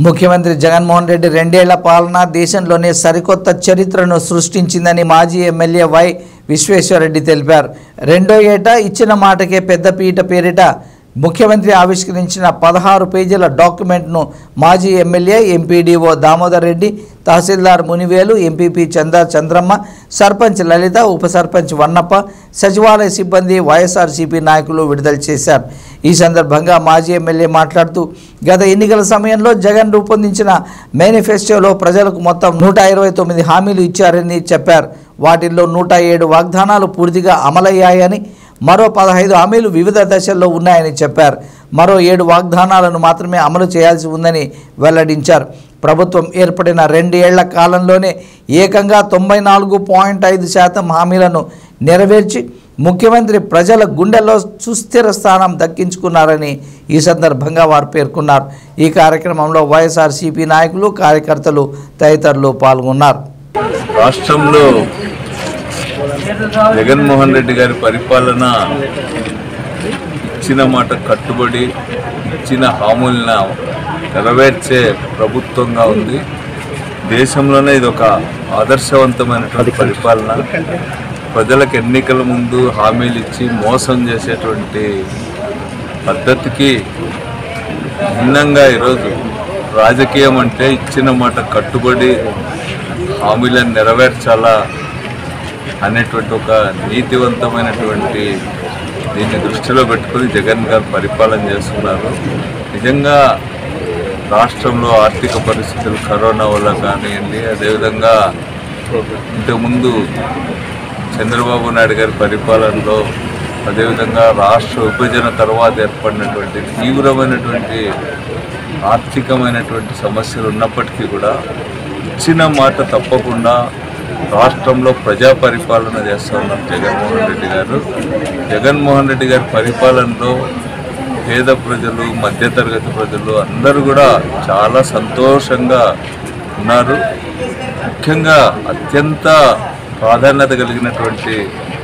ముఖ్యమంత్రి జగన్మోహన్ రెడ్డి రెండేళ్ల పాలన దేశంలోనే సరికొత్త చరిత్రను సృష్టించిందని మాజీ ఎమ్మెల్యే వై విశ్వేశ్వరరెడ్డి తెలిపారు రెండో ఏట ఇచ్చిన మాటకే పెద్దపీట పేరిట ముఖ్యమంత్రి ఆవిష్కరించిన పదహారు పేజీల డాక్యుమెంట్ను మాజీ MLA MPDO Damodar Reddy tahsildar Munivelu MPP Chanda Chandramma sarpanch లలిత ఉప సర్పంచ్ వన్నప్ప సచివాలయ సిబ్బంది వైఎస్ఆర్సీపీ నాయకులు విడుదల చేశారు ఈ సందర్భంగా మాజీ ఎమ్మెల్యే మాట్లాడుతూ గత ఎన్నికల సమయంలో జగన్ రూపొందించిన మేనిఫెస్టోలో ప్రజలకు మొత్తం నూట ఇరవై తొమ్మిది హామీలు ఇచ్చారని చెప్పారు వాటిల్లో నూట ఏడు వాగ్దానాలు పూర్తిగా అమలయ్యాయని మరో పదహైదు హామీలు వివిధ దశల్లో ఉన్నాయని చెప్పారు మరో ఏడు వాగ్దానాలను మాత్రమే అమలు చేయాల్సి ఉందని వెల్లడించారు ప్రభుత్వం ఏర్పడిన రెండేళ్ల కాలంలోనే ఏకంగా తొంభై నాలుగు పాయింట్ ఐదు శాతం హామీలను నెరవేర్చి ముఖ్యమంత్రి ప్రజల గుండెల్లో సుస్థిర స్థానం దక్కించుకున్నారని ఈ సందర్భంగా వారు పేర్కొన్నారు ఈ కార్యక్రమంలో వైఎస్ఆర్సీపీ నాయకులు కార్యకర్తలు తదితరులు పాల్గొన్నారు రాష్ట్రంలో జగన్మోహన్ రెడ్డి గారి పరిపాలన ఇచ్చిన మాట కట్టుబడి ఇచ్చిన హామీలను నెరవేర్చే ప్రభుత్వంగా ఉంది దేశంలోనే ఇది ఒక ఆదర్శవంతమైనటువంటి పరిపాలన ప్రజలకు ఎన్నికల ముందు హామీలు ఇచ్చి మోసం చేసేటువంటి పద్ధతికి భిన్నంగా ఈరోజు రాజకీయం అంటే ఇచ్చిన మాట కట్టుబడి హామీలను నెరవేర్చాలా అనేటువంటి ఒక నీతివంతమైనటువంటి దీన్ని దృష్టిలో పెట్టుకుని జగన్ గారు పరిపాలన చేస్తున్నారు నిజంగా రాష్ట్రంలో ఆర్థిక పరిస్థితులు కరోనా వల్ల కానివ్వండి అదేవిధంగా ఇంతకుముందు చంద్రబాబు నాయుడు గారి పరిపాలనలో అదేవిధంగా రాష్ట్ర విభజన తర్వాత ఏర్పడినటువంటి తీవ్రమైనటువంటి ఆర్థికమైనటువంటి సమస్యలు ఉన్నప్పటికీ కూడా ఇచ్చిన మాట తప్పకుండా రాష్ట్రంలో ప్రజా పరిపాలన చేస్తూ ఉన్నారు జగన్మోహన్ రెడ్డి గారు జగన్మోహన్ రెడ్డి గారి పరిపాలనలో పేద ప్రజలు మధ్యతరగతి ప్రజలు అందరూ కూడా చాలా సంతోషంగా ఉన్నారు ముఖ్యంగా అత్యంత ప్రాధాన్యత కలిగినటువంటి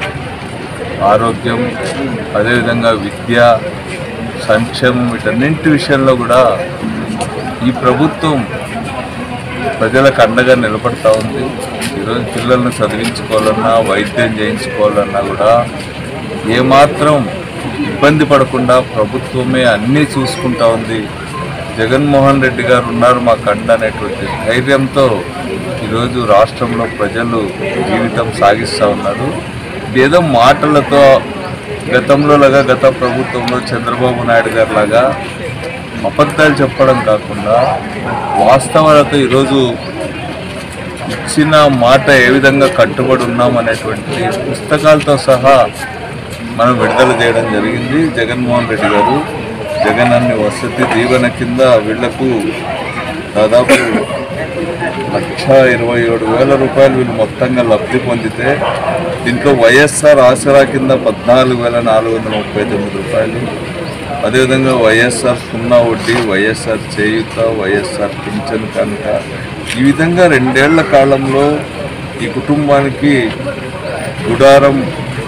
ఆరోగ్యం అదేవిధంగా విద్య సంక్షేమం వీటన్నింటి విషయంలో కూడా ఈ ప్రభుత్వం ప్రజలకు అండగా నిలబడతా ఉంది ఈరోజు పిల్లల్ని చదివించుకోవాలన్నా వైద్యం చేయించుకోవాలన్నా కూడా ఏమాత్రం ఇబ్బంది పడకుండా ప్రభుత్వమే అన్నీ చూసుకుంటా ఉంది జగన్మోహన్ రెడ్డి గారు ఉన్నారు మా కండ అనేటువంటి ధైర్యంతో ఈరోజు రాష్ట్రంలో ప్రజలు జీవితం సాగిస్తూ ఉన్నారు ఏదో మాటలతో గతంలో లాగా గత ప్రభుత్వంలో చంద్రబాబు నాయుడు గారు లాగా అబద్ధాలు చెప్పడం కాకుండా వాస్తవాలతో ఈరోజు ఇచ్చిన మాట ఏ విధంగా కట్టుబడి ఉన్నాం అనేటువంటి పుస్తకాలతో సహా మనం విడుదల చేయడం జరిగింది జగన్మోహన్ రెడ్డి గారు జగన్ అన్ని వసతి దీవెన కింద వీళ్లకు దాదాపు లక్ష ఇరవై ఏడు వేల రూపాయలు వీళ్ళు మొత్తంగా లబ్ధి పొందితే దీంట్లో వైఎస్ఆర్ ఆసరా కింద పద్నాలుగు వేల నాలుగు వందల ముప్పై తొమ్మిది రూపాయలు అదేవిధంగా వైఎస్ఆర్ సున్నా వడ్డీ వైఎస్ఆర్ చేయుత వైఎస్ఆర్ పింఛన్ కనుక ఈ విధంగా రెండేళ్ల కాలంలో ఈ కుటుంబానికి గుడారం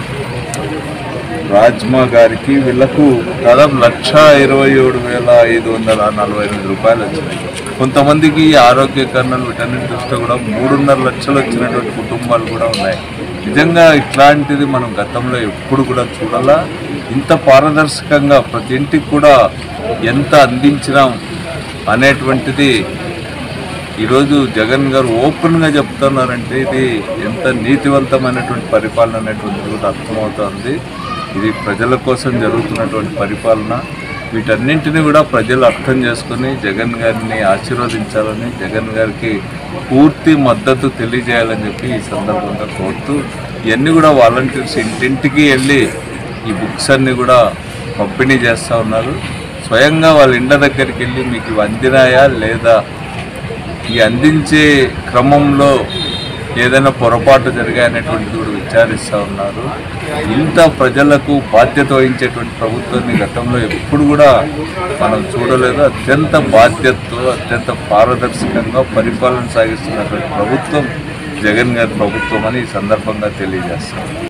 రాజ్మా గారికి వీళ్ళకు దాదాపు లక్ష ఇరవై ఏడు వేల ఐదు వందల నలభై ఎనిమిది రూపాయలు వచ్చినాయి కొంతమందికి ఈ ఆరోగ్య కర్ణాలు వీటన్నిటి దృష్ట్యా కూడా మూడున్నర లక్షలు వచ్చినటువంటి కుటుంబాలు కూడా ఉన్నాయి నిజంగా ఇట్లాంటిది మనం గతంలో ఎప్పుడు కూడా చూడాలా ఇంత పారదర్శకంగా ప్రతి ఇంటికి కూడా ఎంత అందించినాం అనేటువంటిది ఈరోజు జగన్ గారు ఓపెన్గా చెప్తున్నారంటే ఇది ఎంత నీతివంతమైనటువంటి పరిపాలన అనేటువంటిది కూడా అర్థమవుతోంది ఇది ప్రజల కోసం జరుగుతున్నటువంటి పరిపాలన వీటన్నింటినీ కూడా ప్రజలు అర్థం చేసుకొని జగన్ గారిని ఆశీర్వదించాలని జగన్ గారికి పూర్తి మద్దతు తెలియజేయాలని చెప్పి ఈ సందర్భంగా కోరుతూ ఇవన్నీ కూడా వాలంటీర్స్ ఇంటింటికి వెళ్ళి ఈ బుక్స్ అన్నీ కూడా పంపిణీ చేస్తూ ఉన్నారు స్వయంగా వాళ్ళ ఇండ్ల దగ్గరికి వెళ్ళి మీకు ఇవి అందినాయా లేదా ఈ అందించే క్రమంలో ఏదైనా పొరపాటు జరిగాయనేటువంటిది కూడా విచారిస్తూ ఉన్నారు ఇంత ప్రజలకు బాధ్యత వహించేటువంటి ప్రభుత్వాన్ని గతంలో ఎప్పుడు కూడా మనం చూడలేదు అత్యంత బాధ్యతతో అత్యంత పారదర్శకంగా పరిపాలన సాగిస్తున్నటువంటి ప్రభుత్వం జగన్ గారి ప్రభుత్వం అని ఈ సందర్భంగా తెలియజేస్తాం